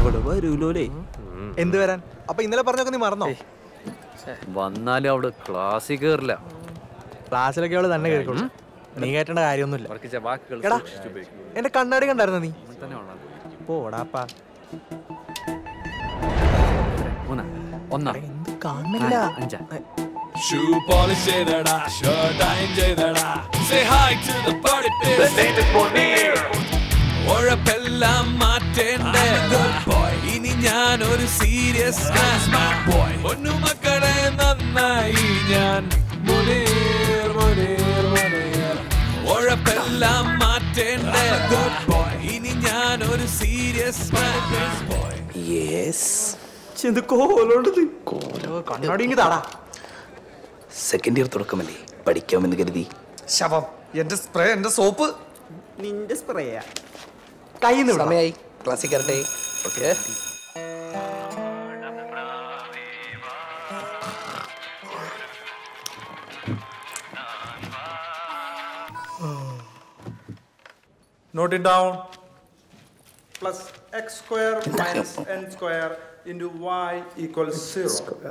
അവള് വരൂലോലേ എന്ത് വരാൻ അപ്പൊ ഇന്നലെ പറഞ്ഞൊക്കെ നീ മറന്നോ വന്നാലും അവള് ക്ലാസ്സിൽ കയറില്ല ക്ലാസ്സിലൊക്കെ അവള് തന്നെ കേൾക്കുള്ളൂ നീ കേട്ടേണ്ട കാര്യമൊന്നുമില്ല വർക്കിച്ച വാക്കുകൾ എടാ സൂക്ഷിച്ച് ഉപയോഗിക്കുക. എന്റെ കണ്ണാടി കണ്ടായിരുന്നോ നീ അങ്ങനെ തന്നെ വേണം. പോടാപ്പാ മൂന്ന് ഒന്നാ എന്ത് കാണുന്നില്ല അഞ്ചാ Shoe polish ചെയ്തടാ shirt iron ചെയ്തടാ Say hi to the party people ഉഴപ്പെല്ലാം മാറ്റേണ്ട good boy ഇനി ഞാൻ ഒരു സീരിയസ് സ്മാർട്ട് ബോയ് ഒന്നു മക്കളെ നന്നായി ഞാൻ മുനീർ മുനീർ മുനീർ ഉഴപ്പെല്ലാം മാറ്റേണ്ട good boy ഇനി ഞാൻ ഒരു സീരിയസ് സ്മാർട്ട് ബോയ് യെസ് എന്ത് കോലോണ്ടത് കണ്ണാടി ഇങ്ങ് താടാ സെക്കൻഡ് ഇയർ തുടക്കമല്ലേ പഠിക്കാമെന്ന് കരുതി ശവം എന്റെ സ്പ്രേ എന്റെ സോപ്പ് നിന്റെ സ്പ്രേയാ കൈ സമയായി ക്ലാസ്സിൽ കയറട്ടെ okay Note it down. Plus x square minus n square into y equals 0.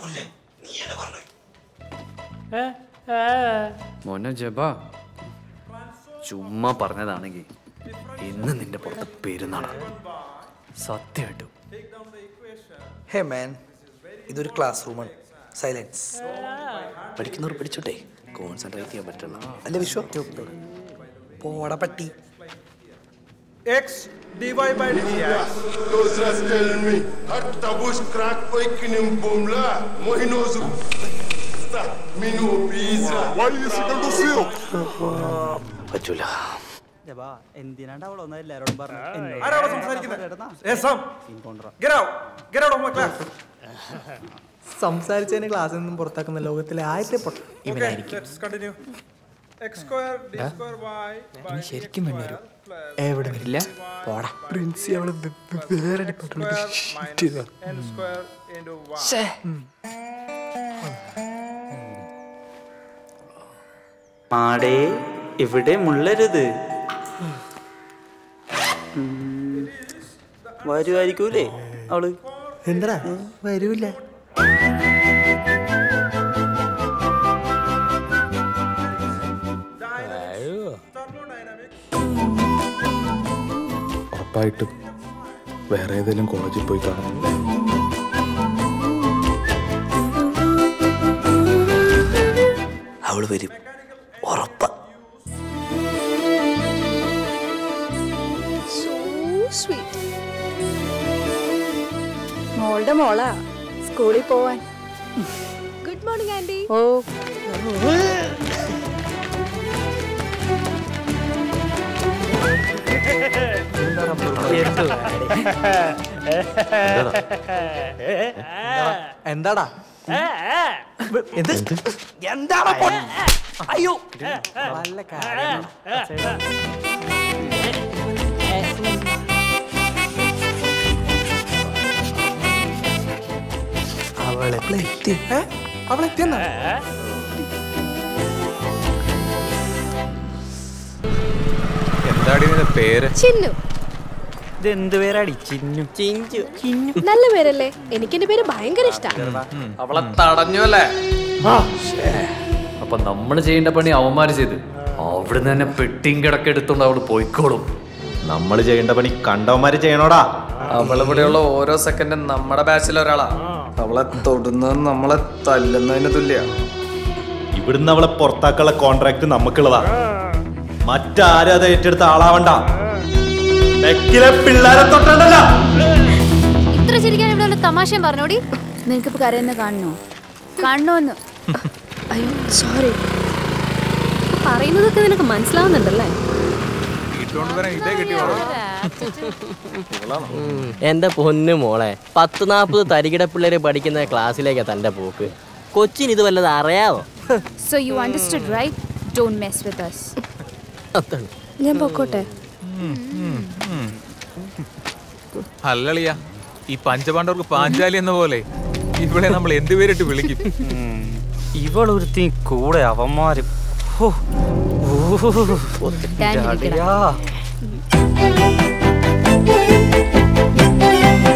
മോനെ ജബ ചുമ്മാ പറഞ്ഞതാണെങ്കിൽ ഇന്ന് നിന്റെ പുറത്ത് പെരുന്നാളാണ് സത്യമായിട്ടും ഹേ മാൻ ഇതൊരു ക്ലാസ് റൂമാണ് സൈലൻസ് പഠിക്കുന്നവർ പഠിച്ചോട്ടെ കോൺസെൻട്രേറ്റ് ചെയ്യാൻ പറ്റുള്ള അല്ല വിശ്വ പോട പട്ടി x dy by dx Those just tell me, at tabush crack oikinim bumla, mohinozu. Minu pizza. Why is it to zero? പറ്റൂല എന്തിനാണ്ട് അവളൊന്നും എല്ലാരോടും ആരാണ് സംസാരിക്കുന്നത് Hey, Sam. Get out. Get out of my class. സംസാരിച്ചതിന് ക്ലാസ്സിൽ നിന്നും പുറത്താക്കുന്ന ലോകത്തിലെ ആദ്യത്തെ പൊട്ട Okay, ഇവനായിരിക്കും let's continue. x square d square y by ശരിക്കും x വേണ്ടി square വരും. plus എവിടെ വരില്ല പോടാ പ്രിൻസി അവള് വേ- വേറെ ഡിപ്പാർട്ട്മെന്റ് square ഷിഫ്റ്റ് ചെയ്തതാ. minus n square into y. മാടേ ഇവിടെ മുള്ളരുത് വരുമായിരിക്കൂലേ അവള് എന്താടാ വരൂല ഉറപ്പായിട്ടും വേറെ ഏതെങ്കിലും കോളേജിൽ പോയി കാണും അവള് വരും ഉറപ്പാ സ്വീറ്റ് മോളുടെ മോളാ സ്കൂളിൽ പോവാൻ ഗുഡ് മോർണിംഗ് ആന്റി ഓ എന്താടാ എന്ത് എന്താടാ പൊ- അയ്യോ നല്ല കാര്യം അവളെ എത്തി ഏ? അവളെത്തിയെന്നാ എന്താടി നിന്റെ പേര് ചിന്നു ഇത് എന്ത് പേരാടി ചിന്നു ചിഞ്ചു ചിന്നു നല്ല പേരല്ലേ എനിക്ക് എന്റെ പേര് ഭയങ്കര ഇഷ്ടാ അവളെ തടഞ്ഞു അല്ലേ അപ്പൊ നമ്മൾ ചെയ്യേണ്ട പണി അവന്മാര് ചെയ്ത് അവിടുന്ന് തന്നെ പെട്ടിയും കിടക്കെ എടുത്തോണ്ട് അവള് പോയിക്കോളും നമ്മൾ ചെയ്യേണ്ട പണി കണ്ടവന്മാര് ചെയ്യണോടാ അവളിവിടെയുള്ള ഓരോ സെക്കൻഡും നമ്മുടെ ബാച്ചിൽ ഒരാളാ അവളെ തൊടുന്നത് നമ്മളെ തല്ലുന്നതിന് തുല്യ ഇവിടുന്ന് അവളെ പുറത്താക്കാനുള്ള കോൺട്രാക്ട് നമുക്കുള്ളതാ മറ്റാരും അത് ഏറ്റെടുത്ത ആളാവണ്ട നെക്കിലെ പിള്ളേരെ തൊട്ടണ്ടല്ല ഇത്ര ചിരിക്കാൻ ഇവിടെ വല്ല തമാശയും പറഞ്ഞോടി നിനക്കിപ്പോ കരയുന്ന കാണണോ കാണണോന്ന് അയ്യോ സോറി പറയുന്നതൊക്കെ നിനക്ക് മനസ്സിലാവുന്നുണ്ടല്ലേ ഇതേ കിട്ടിയോ എന്റെ പൊന്നു മോളെ പത്ത് നാൽപ്പത് തരികിട പിള്ളേര് പഠിക്കുന്ന ക്ലാസ്സിലേക്കാ തന്റെ പോക്ക് കൊച്ചിന് ഇത് വല്ലത് അറിയാവോ so you understood right don't mess with us അതാണ് ഞാൻ പൊക്കോട്ടെ അല്ലളിയ ഈ പഞ്ചപാണ്ഡവർക്ക് പാഞ്ചാലി എന്ന പോലെ ഇവിടെ നമ്മൾ എന്ത് പേരിട്ട് വിളിക്കും ഇവളൊരുത്തി കൂടെ അവന്മാരും ഹോ. ഓ. ഞാൻ അടിയാ. ഇരിക്കടാ.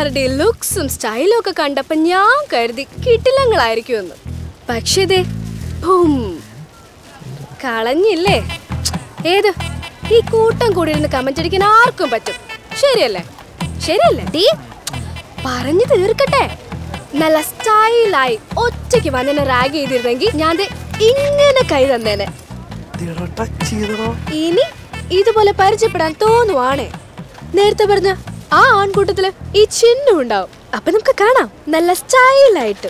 എല്ലാവരുടെ ലുക്സും സ്റ്റൈലും ഒക്കെ കണ്ടപ്പോ ഞാൻ കരുതി കിട്ടിലങ്ങളായിരിക്കുമെന്ന് പക്ഷേ ദേ ഭും. കളഞ്ഞില്ലേ ഏത് ഈ കൂട്ടം കൂടി ഇരുന്ന് കമന്റ് അടിക്കാൻ ആർക്കും പറ്റും ശരിയല്ലേ ശരിയല്ലേ ദീ പറഞ്ഞു തീർക്കട്ടെ നല്ല സ്റ്റൈലായി ഒറ്റയ്ക്ക് വന്നെന്നെ റാഗ് ചെയ്തിരുന്നെങ്കിൽ ഞാൻ ദേ ഇങ്ങനെ കൈ തന്നേനെ ഇനി ഇതുപോലെ പരിചയപ്പെടാൻ തോന്നുവാണേ നേരത്തെ പറഞ്ഞ ആ ആൺകൂട്ടത്തില് ഈ ചിഹ്നം ഉണ്ടാവും അപ്പൊ നമുക്ക് കാണാം നല്ല സ്റ്റൈലായിട്ട്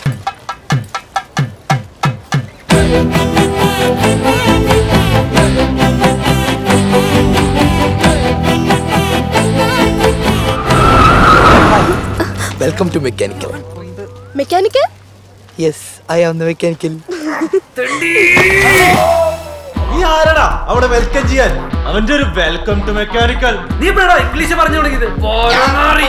welcome to mechanical mechanical yes I am the mechanical നീ ആരടാ അവിടെ വെൽക്കം ചെയ്യാൻ അവന്റെ ഒരു വെൽക്കം ടു മെക്കാനിക്കൽ നീ ഇപ്പോഴാ ഇംഗ്ലീഷ് പറഞ്ഞു തുടങ്ങിയത് പോരാറി.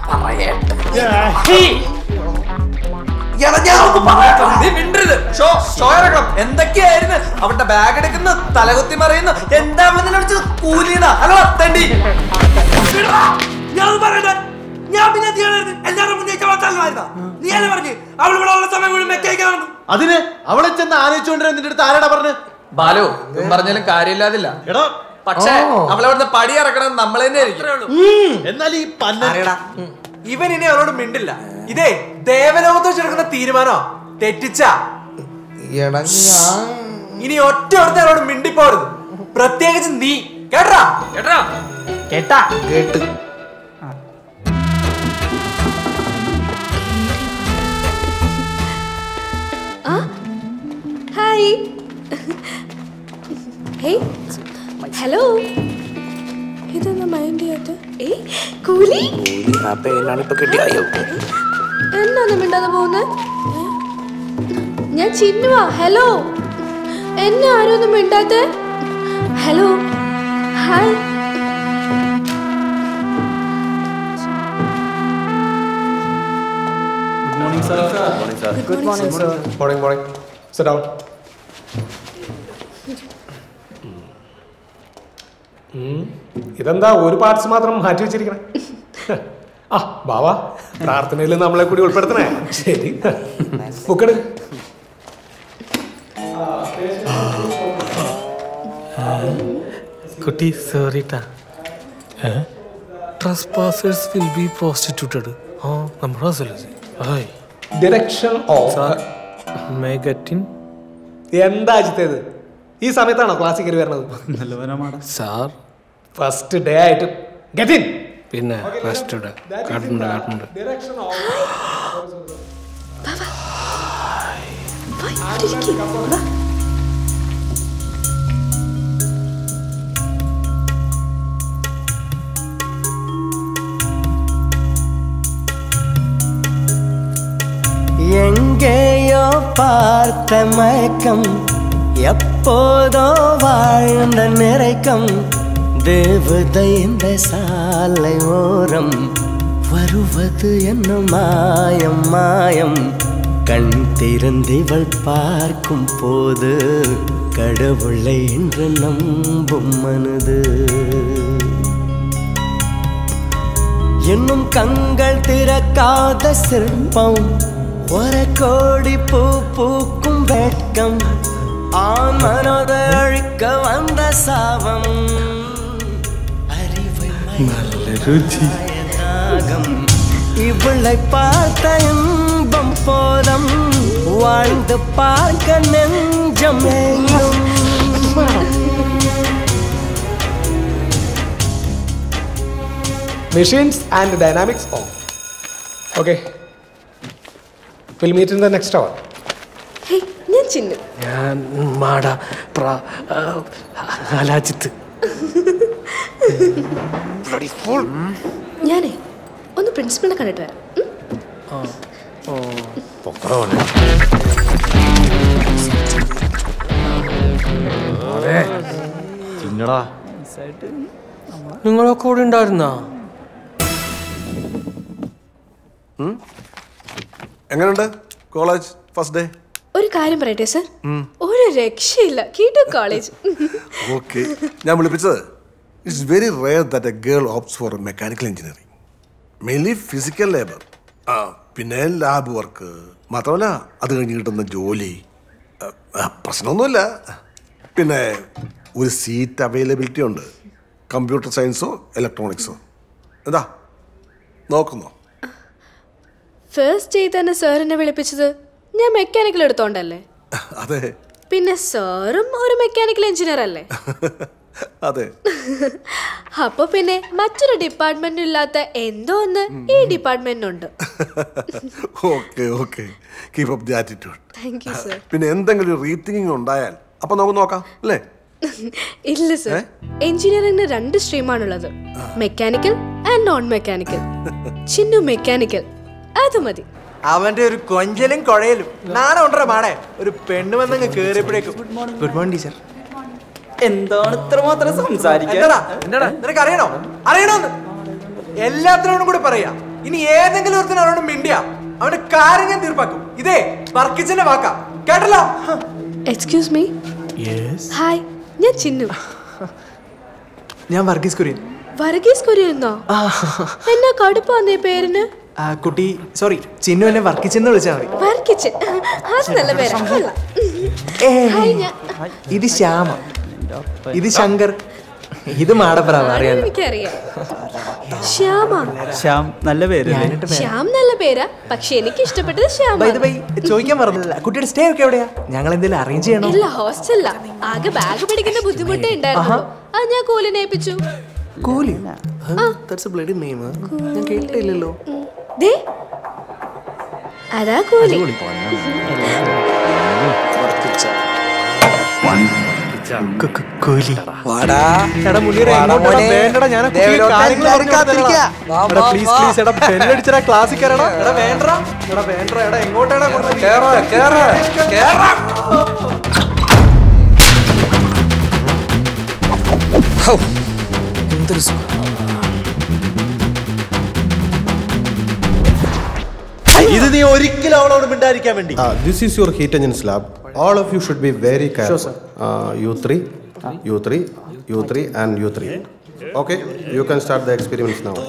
നീ മിണ്ടരുത് ഷോ ഷോ ഇറക്കണം എന്തൊക്കെയായിരുന്നു അവന്റെ ബാഗ് എടുക്കുന്ന തലകുത്തി മറിയുന്നു എന്താ അവളെ നിന്നെ വിളിച്ചത് കൂലിന്നാ ഹലോ അത്തണ്ടി ഞാൻ പറയട്ടെ ഞാൻ പിന്നെ എന്തിനാണ് എല്ലാവരും മുന്നേറ്റ വാർത്തകളായിരുന്ന നീ അല്ലേ പറഞ്ഞു അവൾ ഇവിടെ ഉള്ള സമയം മുഴുവൻ മെക്കാനിക്കാണെന്ന് അതിന് അവളെ ചെന്ന് ആലോചിച്ചുകൊണ്ടിരുന്ന നിന്റെ അടുത്ത് ആരാടാ പറഞ്ഞു ബാലു ഇവൻ പറഞ്ഞാലും കാര്യമില്ലാതില്ല എടാ പക്ഷേ അവളവിടുന്ന് പടി ഇറക്കണം നമ്മൾ തന്നെ ആയിരിക്കും എന്നാൽ ഈ പന്ന ഇവൻ ഇനി അവരോട് മിണ്ടില്ല ഇതേ ദേവലോകത്ത് വെച്ചെടുക്കുന്ന തീരുമാനോ തെറ്റിച്ച ഇനി ഒറ്റ ഒരുത്തൻ അവരോട് മിണ്ടിപ്പോരുത് പ്രത്യേകിച്ച് നീ കേട്ടാ കേട്ടാ കേട്ടാ കേട്ട് ഹായ് ഹേയ് ഹലോ ഇതെന്താ മൈൻഡ് ചെയ്യാത്ത ഏയ് കൂലി ആ പേനാണ് ഇപ്പൊ കിട്ടിയോ എന്നാ മിണ്ടാതെ പോകുന്നത് ഞാൻ ചിന്നുവാ ഹലോ എന്നെ ആരും ഒന്നും മിണ്ടാത്ത hello hi Good morning, sir. Morning, morning. Sit down. ഉം. ഇതെന്താ ഒരു പാർട്സ് മാത്രം മാറ്റി വെച്ചിരിക്കണേ ആ ബാവാ പ്രാർത്ഥനയിൽ നമ്മളെ കൂടി ഉൾപ്പെടുത്തണേ ശരി ബുക്കെടു കുട്ടി സോറിട്ടാ ട്രസ്പാസേഴ്സ് വിൽ ബി പ്രോസ്റ്റിറ്റ്യൂട്ടഡ് ആ നമ്മുടെ ഹോസ്റ്റലല്ലേ ഹായ് ഡിറക്ഷൻ ഓഫ് മെഗറ്റിൻ എന്താ അജിത്തേത് ഈ സമയത്താണോ ക്ലാസ്സിൽ കയറി വരണത് സാർ ഫസ്റ്റ് ഡേ ആയിട്ട് ഗെറ്റ് ഇൻ പിന്നെ റെസ്റ്റ് കാട്ടുണ്ട് കാട്ടുണ്ട് எங்கேயோ பார்த்த மயக்கம் எப்போதோ வாழ்ந்த நிறைக்கம் தேவதை இந்த சாலை ஓரம் வருவது என்ன மாயம் மாயம் கண் திறந்திவள் பார்க்கும் போது கடவுளை என்று நம்பும் மனது இன்னும் கண்கள் திறக்காத சிற்பம் ஒரு கோடி பூ பூக்கும் வெட்கம் ஆண் மனதை அழிக்க வந்த சாபம் அறிவை നല്ല രുചി தாகம் இவளை பார்த்த இன்பம் போதம் வாழ்ந்து பார்க்க நெஞ்சம் ஏங்கும் machines and dynamics on okay will meet in the next hour hey ഞാൻ ചിന്നു ഞാൻ മാട പ്ര അലാജിത്ത് ഞാനേ ഒന്ന് പ്രിൻസിപ്പളിനെ കണ്ടിട്ട് വരാം ചിന്നടാ നിങ്ങളൊക്കെ കൂടെ ഉണ്ടായിരുന്നാ എങ്ങനെയുണ്ട് കോളേജ് ഫസ്റ്റ് ഡേ ഒരു കാര്യം പറയട്ടെ സർ ഒരു രക്ഷയില്ല കീട്ടു കോളേജ് ഓക്കെ ഞാൻ വിളിപ്പിച്ചത് it's very rare that a girl opts for mechanical engineering mainly physical labour ആ പിന്നെ ലാബ് വർക്ക് മാത്രമല്ല അത് കഴിഞ്ഞ് കിട്ടുന്ന ജോലി ആ, ആ, പ്രശ്നമൊന്നുമില്ല പിന്നെ ഒരു സീറ്റ് അവൈലബിലിറ്റി ഉണ്ട് കമ്പ്യൂട്ടർ സയൻസോ ഇലക്ട്രോണിക്സോ എന്താ നോക്കുന്നോ ഫസ്റ്റ് ഡേ തന്നെ സാർ എന്നെ വിളിപ്പിച്ചത് ഞാൻ മെക്കാനിക്കൽ എടുത്തോണ്ടല്ലേ അതെ പിന്നെ സാറും ഒരു മെക്കാനിക്കൽ എഞ്ചിനീയർ അല്ലേ അതെ അപ്പൊ പിന്നെ മറ്റൊരു ഡിപ്പാർട്ട്മെന്റിനും ഇല്ലാത്ത എന്തോ ഒന്ന് ഈ ഡിപ്പാർട്ട്മെന്റിനുണ്ട് okay okay keep up the attitude thank you sir പിന്നെ എന്തെങ്കിലും റീതിങ്കിങ് ഉണ്ടായാൽ അപ്പൊ നമുക്ക് നോക്കാം അല്ലേ ഇല്ല സർ എഞ്ചിനീയറിംഗിന് രണ്ട് സ്ട്രീമാണുള്ളത് mechanical and non mechanical Chinnu mechanical അത് മതി അവന്റെ ഒരു കൊഞ്ചലും കുഴയലും നാണം ഉണ്ടോ മാടേ ഒരു പെണ്ണ് വന്നങ്ങ് കേറിയപ്പോഴേക്കും good morning good morning teacher എന്താണ് ഇത്രമാത്രം സംസാരിക്കാൻ എന്താടാ എന്താടാ നിനക്ക് അറിയണോ അറിയണോന്ന് എല്ലാത്തിനോടും കൂടെ പറയാ ഇനി ഏതെങ്കിലും ഒരുത്തിന് അവനോട് മിണ്ടിയ അവന്റെ കാര്യം ഞാൻ തീർപ്പാക്കും ഇതേ വർക്കിച്ചന്റെ വാക്കാ കേട്ടല്ലോ എക്സ്ക്യൂസ് മീ ഹായ് ഞാൻ ചിന്നു ഞാൻ വർഗീസ് കുര്യൻ വർഗീസ് കുര്യന്നോ എന്നാ കടുപ്പാന്നേ പേരിന് ആ, കുട്ടി സോറി ചിന്നു എന്നെ വർക്കിച്ചെന്ന് വിളിച്ചാൽ മതി വർക്കിച്ച് അത് നല്ല പേരാ കൊള്ളാം. ഹായ് ഞാൻ ഇത് ശ്യാമ ഇത് ശങ്കർ ഇത് മാടപ്രാവ് അറിയാലോ എനിക്കറിയാം ശ്യാമ ശ്യാം നല്ല പേര് ശ്യാം നല്ല പേരാ പക്ഷെ എനിക്ക് ഇഷ്ടപ്പെട്ടത് ശ്യാമ By the way, ചോദിക്കാൻ പറഞ്ഞില്ല കുട്ടിയുടെ സ്റ്റേ ഒക്കെ എവിടെയാ ഞങ്ങൾ എന്തെങ്കിലും അറേഞ്ച് ചെയ്യണോ ഇല്ല ഹോസ്റ്റലില്ല ആകെ ബാഗ് പിടിക്കുന്ന ബുദ്ധിമുട്ടേ ഉണ്ടായിരുന്നുള്ളൂ അത് ഞാൻ കൂലിനെ ഏൽപ്പിച്ചു കൂലി ദാറ്റ്സ് എ ബ്ലഡി നെയിം ഞാൻ കേട്ടിട്ടില്ലല്ലോ ദേ അതാ കൂലി കൂലി വാടാ എടാ മുനീറെ വാടാ എങ്ങോട്ടാടാ? മോനെ. വേണ്ടടാ, ഞാൻ ആ കുട്ടിയെ ദേവലോകത്ത് കാര്യങ്ങൾ എല്ലാവരും പറഞ്ഞു കൊടുത്തതാ. കാത്തിരിക്കാ. വാ, എടാ, വാ, please, വാ. please, എടാ, ബെല്ലടിച്ചെടാ, ക്ലാസ്സിൽ കയറടാ. എടാ, വേണ്ടടാ. എടാ, വേണ്ടടാ. എടാ, എങ്ങോട്ടാടാ കൊണ്ടുപോയി? എന്തൊരു സുഖം ഇത് നീ ഒരിക്കലും അവളോട് മിണ്ടായിരിക്കാൻ വേണ്ടി this is your heat engines lab. All of you should be very careful. Sure, sir. Uh, U3, U3, U3, and U3. Okay, you can start the experiments now.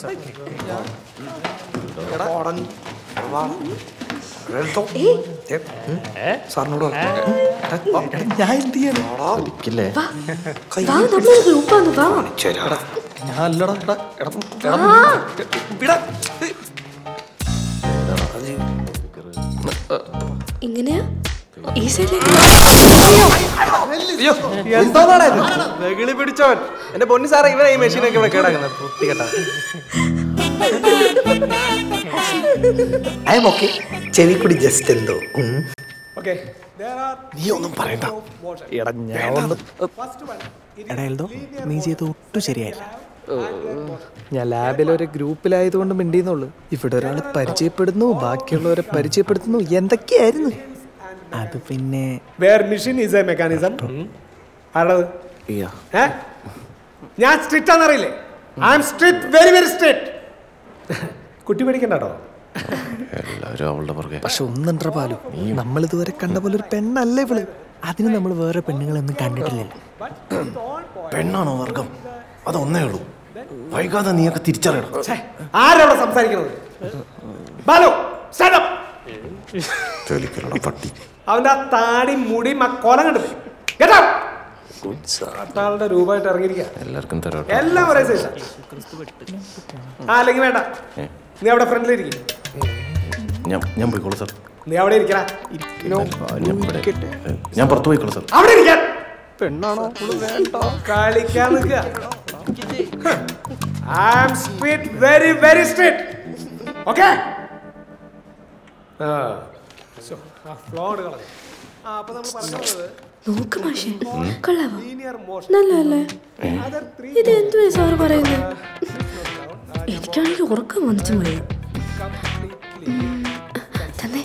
സാറിനോട് ഞാൻ എന്ത് ചെയ്യണം ഒരിക്കലേ വാ നമ്മളൊരു ഗ്രൂപ്പാണ് വാ ഞാൻ അല്ലടാ വാ. ഇങ്ങനെയാ ഈ സൈഡിലേക്ക് എന്തോന്നാടാ ഇത്? വെകിളി പിടിച്ചവൻ എന്റെ പൊന്നി സാറേ ഇവരെ ഈ മെഷീനൊക്കെ ഇവിടെ കേടാക്കുന്നത് പൊട്ടി കേട്ടാ ഐ എം ഓക്കെ ചെവി കൂടി ജസ്റ്റ് എന്തോ ഓക്കെ നീ ഒന്നും പറയണ്ട എടാ ഞാൻ ഒന്ന് എടാ എൽദോ നീ ചെയ്ത് ഒട്ടും ശരിയായില്ല ഞാൻ ലാബിൽ ഒരു ഗ്രൂപ്പിലായതുകൊണ്ട് മിണ്ടിയെന്നുള്ളൂ ഇവിടെ ഒരാൾ പരിചയപ്പെടുന്നു ബാക്കിയുള്ളവരെ പരിചയപ്പെടുത്തുന്നു എന്തൊക്കെയായിരുന്നു അത് പിന്നെ where machine is a mechanism ആരത് ഏ ഞാൻ സ്ട്രിക്റ്റ് ആണെന്നറിയില്ലേ I'm strict very very strict കുട്ടി പേടിക്കണ്ട കേട്ടോ എല്ലാവരും അവളുടെ പുറകെ പക്ഷെ ഒന്നുണ്ടോ പാലു നമ്മൾ ഇതുവരെ കണ്ട പോലെ ഒരു പെണ്ണല്ലേ ഇവള് അതിന് നമ്മൾ വേറെ പെണ്ണുങ്ങളൊന്നും കണ്ടിട്ടില്ലല്ലോ പെണ്ണാണോ വർഗം അതൊന്നേ ഉള്ളൂ വൈകാതെ നീയൊക്കെ തിരിച്ചറിയണം ആരവിടെ സംസാരിക്കുന്നത് ബാലു stand up. ചോലിക്കലട പട്ടി അവന്റെ ആ താടി മുടി കൊലം കണ്ടത് Get out. ആളുടെ രൂപമായിട്ട് ഇറങ്ങിയിരിക്കുക എല്ലാവർക്കും തരാം എല്ലാം ഒരേ സൈസ് ആ അല്ലെങ്കിൽ വേണ്ട നീ അവിടെ ഫ്രണ്ടിലിരിക്കും ഞാൻ ഞാൻ പോയിക്കോളൂ സാർ നീ അവിടെ ഇരിക്കടാ ഞാൻ ഇവിടെ ഞാൻ പുറത്ത് പോയിക്കോളൂ സാർ അവിടെ ഇരിക്കാൻ പെണ്ണാണോ കളിക്കാൻ നിൽക്കുക I am strict very very strict okay ഫ്ലോഡ് കളഞ്ഞു ആ അപ്പൊ നമ്മൾ പറഞ്ഞത് നോക്ക് മാഷേ കൊള്ളാവോ നല്ലല്ലേ ഇത് എന്തുവാ സാറ് പറയുന്നത് എനിക്കാണെങ്കിൽ ഉറക്കം വന്നിട്ട് പോയി തന്നെ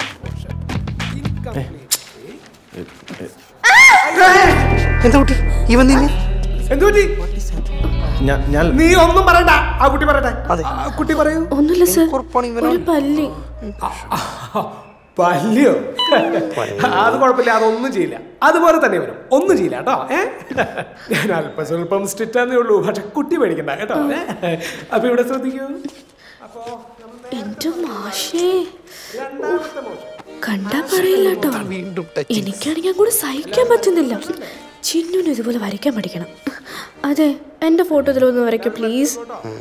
എന്താ കുട്ടി ഇവൻ നിന്നെ എന്തു പറ്റി ഞാൻ ഞാൻ നീ ഒന്നും പറയണ്ട ആ കുട്ടി പറയട്ടെ ആ കുട്ടി പറയൂ ഒന്നുമില്ല സർ ഒരു പല്ലി പല്ലിയോ അത് കുഴപ്പമില്ല അതൊന്നും ചെയ്യില്ല അതുപോലെ തന്നെ വരും ഒന്നും ചെയ്യില്ല കേട്ടോ ഏ ഞാൻ അല്പം സ്വല്പം സ്ട്രിക്റ്റ് ആന്നേ ഉള്ളൂ പക്ഷെ കുട്ടി പേടിക്കണ്ട കേട്ടോ ഏ? അപ്പൊ ഇവിടെ ശ്രദ്ധിക്കൂ എന്റെ മാഷേ കണ്ടാ പറയില്ല കേട്ടോ എനിക്കാണെങ്കിൽ അങ്ങോട്ട് സഹിക്കാൻ പറ്റുന്നില്ല ചിന്നുന് ഇതുപോലെ വരയ്ക്കാൻ പഠിക്കണം അതെ എന്റെ ഫോട്ടോ ഇതിലൊന്ന് വരയ്ക്കോ പ്ലീസ്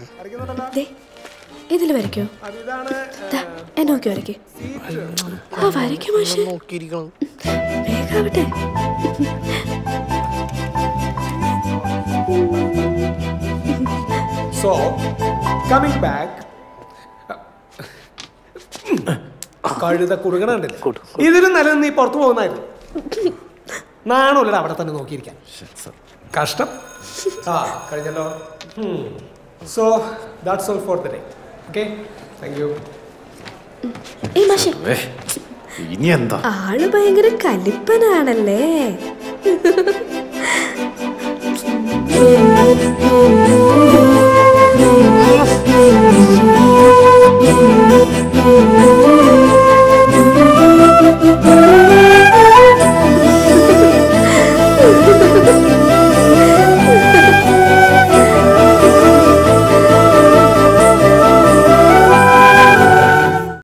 ഇതിൽ വരയ്ക്കോ ദാ, എന്നെ നോക്കി വരയ്ക്കേ ആ വരയ്ക്കും മാഷേ വേഗാവട്ടെ സോ കമ്മിങ് ബാക്ക് കഴുത കുറുകണ കണ്ടില്ലേ ഇതിലും നല്ലത് നീ പുറത്തു പോകുന്നായിരുന്നു നാണല്ലോ അവിടെ തന്നെ നോക്കിയിരിക്കാൻ കഷ്ടം ആ കഴിഞ്ഞല്ലോ so that's all for the day okay thank you ഏയ് മാഷേ ഇനി എന്താ ആള് ഭയങ്കര കലിപ്പനാണല്ലേ